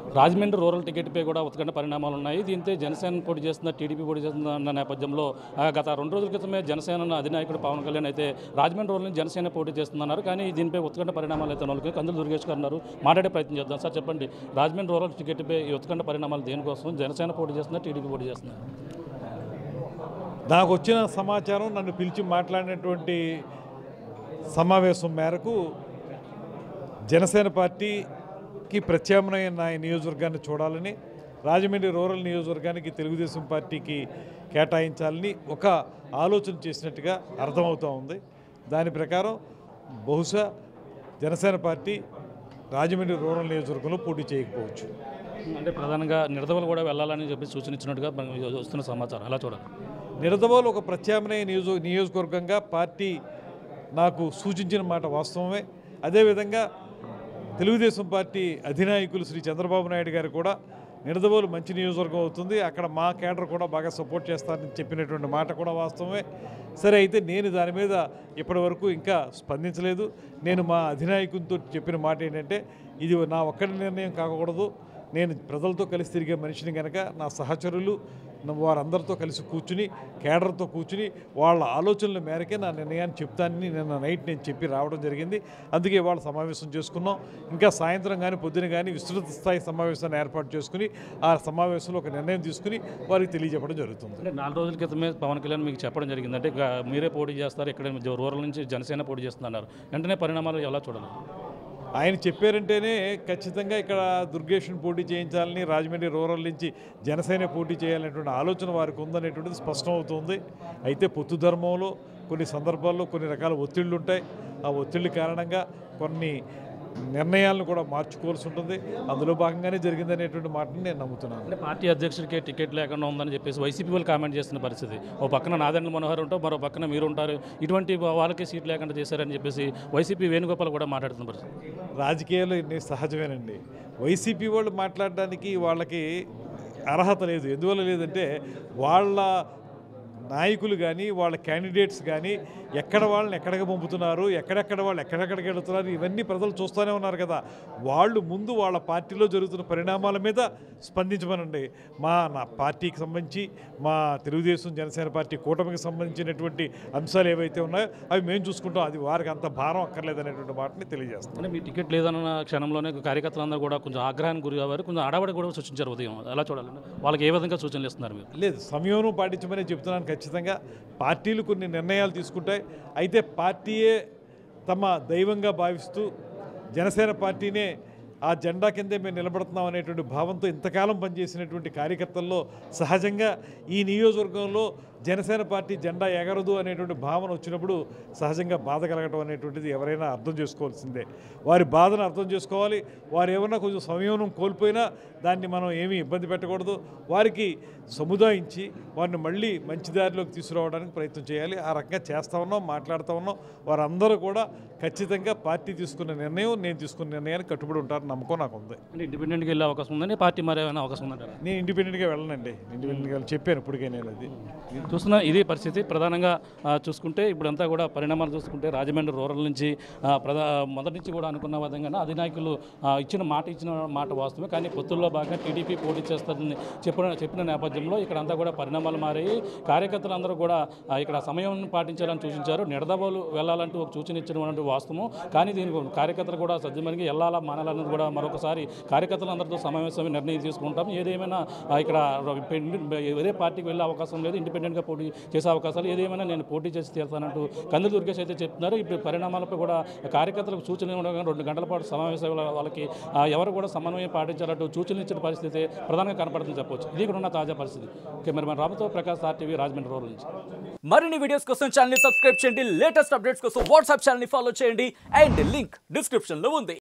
Rajahmundry rural టికెట్పై కూడా ఉత్కంఠ పరిణామాలు ఉన్నాయి దీంతో జనసేన పోటీ చేస్తున్న టీడీపీ పోటీ చేస్తున్న అన్న నేపథ్యంలో ఆ, గత రెండు రోజుల క్రితమే జనసేన అధినాయకుడు పవన్ కళ్యాణ్ అయితే రాజమండ్రి రూరల్ నుంచి జనసేన పోటీ చేస్తున్నారు కానీ దీనిపై ఉత్కంఠ పరిణామాలు అయితే నెలకొన్నాయి కందులు దుర్గేష్ గారు ఉన్నారు మాట్లాడే ప్రయత్నం చేద్దాం సార్ చెప్పండి రాజమండ్రి రూరల్ టికెట్పై ఈ ఉత్కంఠ పరిణామాలు దేనికోసం జనసేన పోటీ చేస్తున్నా టీడీపీ పోటీ చేస్తున్నారు నాకు వచ్చిన సమాచారం నన్ను పిలిచి మాట్లాడినటువంటి సమావేశం మేరకు జనసేన పార్టీకి ప్రత్యామ్నాయ నాయ నియోజకవర్గాన్ని చూడాలని రాజమండ్రి రూరల్ నియోజకవర్గానికి తెలుగుదేశం పార్టీకి కేటాయించాలని ఒక ఆలోచన చేసినట్టుగా అర్థమవుతూ ఉంది దాని ప్రకారం బహుశా జనసేన పార్టీ రాజమండ్రి రూరల్ నియోజకవర్గంలో పోటీ చేయకపోవచ్చు అంటే ప్రధానంగా నిడదవలు కూడా వెళ్ళాలని చెప్పి సూచన ఇచ్చినట్టుగా మనకి వస్తున్న సమాచారం అలా చూడాలి నిడదవోలు ఒక ప్రత్యామ్నాయ నియోజక నియోజకవర్గంగా పార్టీ నాకు సూచించిన మాట వాస్తవమే అదేవిధంగా తెలుగుదేశం పార్టీ అధినాయకులు శ్రీ చంద్రబాబు నాయుడు గారు కూడా నిడదవోలు మంచి నియోజకవర్గం అవుతుంది అక్కడ మా కేడర్ కూడా బాగా సపోర్ట్ చేస్తారని చెప్పినటువంటి మాట కూడా వాస్తవమే సరే అయితే నేను దాని మీద ఇప్పటివరకు ఇంకా స్పందించలేదు నేను మా అధినాయకునితో చెప్పిన మాట ఏంటంటే ఇది నా ఒక్కడి నిర్ణయం కాకూడదు నేను ప్రజలతో కలిసి తిరిగే మనిషిని కనుక నా సహచరులు నా వారందరితో కలిసి కూర్చుని కేడర్తో కూర్చుని వాళ్ళ ఆలోచనల మేరకే నా నిర్ణయాన్ని చెప్తానని నిన్న నైట్ నేను చెప్పి రావడం జరిగింది అందుకే వాళ్ళ సమావేశం చేసుకున్నాం ఇంకా సాయంత్రం కానీ పొద్దున కానీ విస్తృత స్థాయి సమావేశాన్ని ఏర్పాటు చేసుకుని ఆ సమావేశంలో ఒక నిర్ణయం తీసుకుని వారికి తెలియజెప్పడం జరుగుతుంది అంటే నాలుగు రోజుల క్రితమే పవన్ కళ్యాణ్ మీకు చెప్పడం జరిగింది అంటే ఇక మీరే పోటీ చేస్తారు ఇక్కడ రూరల్ నుంచి జనసేన పోటీ చేస్తున్నారు వెంటనే పరిణామాలు ఎలా చూడాలి ఆయన చెప్పారంటేనే ఖచ్చితంగా ఇక్కడ దుర్గేష్ను పోటీ చేయించాలని రాజమండ్రి రూరల్ నుంచి జనసేన పోటీ చేయాలనేటువంటి ఆలోచన వారికి ఉందనేటువంటిది స్పష్టం అవుతుంది అయితే పొత్తు ధర్మంలో కొన్ని సందర్భాల్లో కొన్ని రకాల ఒత్తిళ్ళు ఉంటాయి ఆ ఒత్తిళ్ళ కారణంగా కొన్ని నిర్ణయాలను కూడా మార్చుకోవాల్సి ఉంటుంది అందులో భాగంగానే జరిగిందనేటువంటి మాటని నేను నమ్ముతున్నాను అంటే పార్టీ అధ్యక్షుడికి టికెట్ లేకుండా ఉందని చెప్పేసి వైసీపీ వాళ్ళు కామెంట్ చేస్తున్న పరిస్థితి ఓ పక్కన నాదెండ్ల మనోహర్ ఉంటారు మరో పక్కన మీరు ఉంటారు ఇటువంటి వాళ్ళకి సీట్ లేకుండా చేశారని చెప్పేసి వైసీపీ వేణుగోపాల్ కూడా మాట్లాడుతున్న పరిస్థితి రాజకీయాలు ఇన్ని సహజమేనండి వైసీపీ వాళ్ళు మాట్లాడడానికి వాళ్ళకి అర్హత లేదు ఎందువల్ల లేదంటే వాళ్ళ నాయకులు కానీ వాళ్ళ క్యాండిడేట్స్ కానీ ఎక్కడ వాళ్ళని ఎక్కడికి పంపుతున్నారు ఎక్కడెక్కడ వాళ్ళు ఎక్కడెక్కడికి వెళుతున్నారు ఇవన్నీ ప్రజలు చూస్తూనే ఉన్నారు కదా వాళ్ళు ముందు వాళ్ళ పార్టీలో జరుగుతున్న పరిణామాల మీద స్పందించమనండి మా నా పార్టీకి సంబంధించి మా తెలుగుదేశం జనసేన పార్టీ కూటమికి సంబంధించినటువంటి అంశాలు ఏవైతే ఉన్నాయో అవి మేము చూసుకుంటాం అది వారికి అంత భారం అక్కర్లేదనేటువంటి మాటని తెలియజేస్తాం అంటే మీ టికెట్ లేదన్న క్షణంలోనే కార్యకర్తలందరూ కూడా కొంచెం ఆగ్రహానికి గురి అవ్వారు కొంచెం అడవడి కూడా సూచించారు ఉదయం అలా చూడాలండి వాళ్ళకి ఏ విధంగా సూచనలు ఇస్తున్నారు మీరు లేదు సమయం పాటించమని చెప్తున్నాను ఖచ్చితంగా పార్టీలు కొన్ని నిర్ణయాలు తీసుకుంటాయి అయితే పార్టీయే తమ దైవంగా భావిస్తూ జనసేన పార్టీనే ఆ జెండా కిందే మేము నిలబడుతున్నాం అనేటువంటి భావంతో ఇంతకాలం పనిచేసినటువంటి కార్యకర్తల్లో సహజంగా ఈ నియోజకవర్గంలో జనసేన పార్టీ జెండా ఎగరదు అనేటువంటి భావన వచ్చినప్పుడు సహజంగా బాధ కలగటం అనేటువంటిది ఎవరైనా అర్థం చేసుకోవాల్సిందే వారి బాధను అర్థం చేసుకోవాలి వారు ఏమన్నా కొంచెం సంయమనం కోల్పోయినా దాన్ని మనం ఏమీ ఇబ్బంది పెట్టకూడదు వారికి సముదాయించి వారిని మళ్ళీ మంచి దారిలోకి తీసుకురావడానికి ప్రయత్నం చేయాలి ఆ రకంగా చేస్తూ ఉన్నాం మాట్లాడుతూ ఉన్నాం వారందరూ కూడా ఖచ్చితంగా పార్టీ తీసుకున్న నిర్ణయం నేను తీసుకున్న నిర్ణయానికి కట్టుబడి ఉంటారని నమ్మకం నాకు ఉంది అంటే ఇండిపెండెంట్గా వెళ్ళే అవకాశం ఉందని పార్టీ మరి ఏమైనా అవకాశం ఉందంటారా నేను ఇండిపెండెంట్గా వెళ్ళనండి ఇండిపెండెంట్గా వెళ్ళి చెప్పాను ఇప్పటికే నేను అది చూస్తున్నా ఇది పరిస్థితి ప్రధానంగా ఆ, చూసుకుంటే ఇప్పుడంతా కూడా పరిణామాలు చూసుకుంటే రాజమండ్రి రూరల్ నుంచి ఆ, ప్రధా మొదటి నుంచి కూడా అనుకున్న విధంగానే అధినాయకులు ఆ, ఇచ్చిన మాట ఇచ్చిన మాట వాస్తవమే కానీ పొత్తుల్లో భాగంగా టీడీపీ పోటీ చేస్తుందని చెప్పిన చెప్పిన నేపథ్యంలో ఇక్కడ అంతా కూడా పరిణామాలు మారాయి కార్యకర్తలందరూ కూడా ఆ, ఇక్కడ సమయం పాటించాలని సూచించారు నిడదవోలు వెళ్ళాలంటూ ఒక సూచన ఇచ్చినటువంటి వాస్తవం కానీ దీనికి కార్యకర్తలు కూడా సజ్జమనికి వెళ్ళాలా మానాలన్నది కూడా మరొకసారి కార్యకర్తలందరితో సమావేశం నిర్ణయం తీసుకుంటాం ఏదేమైనా ఆ, ఇక్కడ వేరే పార్టీకి వెళ్ళే అవకాశం లేదు ఇండిపెండెంట్గా పోటీ చేసే అవకాశాలు ఏదేమైనా నేను పోటీ చేసి తీరుతానంటూ కందులు దుర్గేష్ అయితే చెప్తున్నారు ఇప్పుడు పరిణామాలపై కూడా కార్యకర్తలకు సూచనలు ఇవ్వడం రెండు గంటల పాటు సమావేశాల వాళ్ళకి ఆ, ఎవరు కూడా సమన్వయం పాటించాలంటూ సూచనలు ఇచ్చిన పరిస్థితి ప్రధానంగా కనపడుతుంది చెప్పొచ్చు ఇది కూడా ఉన్న తాజా పరిస్థితి కెమెరామెన్ రామతో ప్రకాష్ ఆర్టీవీ రాజమండ్రి రోడ్ నుంచి మరిన్ని వీడియోస్ కోసం ఛానల్ ని సబ్స్క్రైబ్ చేయండి లేటెస్ట్ అప్డేట్స్ కోసం వాట్సాప్ ఛానల్ ని ఫాలో చేయండి అండ్ లింక్ డిస్క్రిప్షన్ లో ఉంది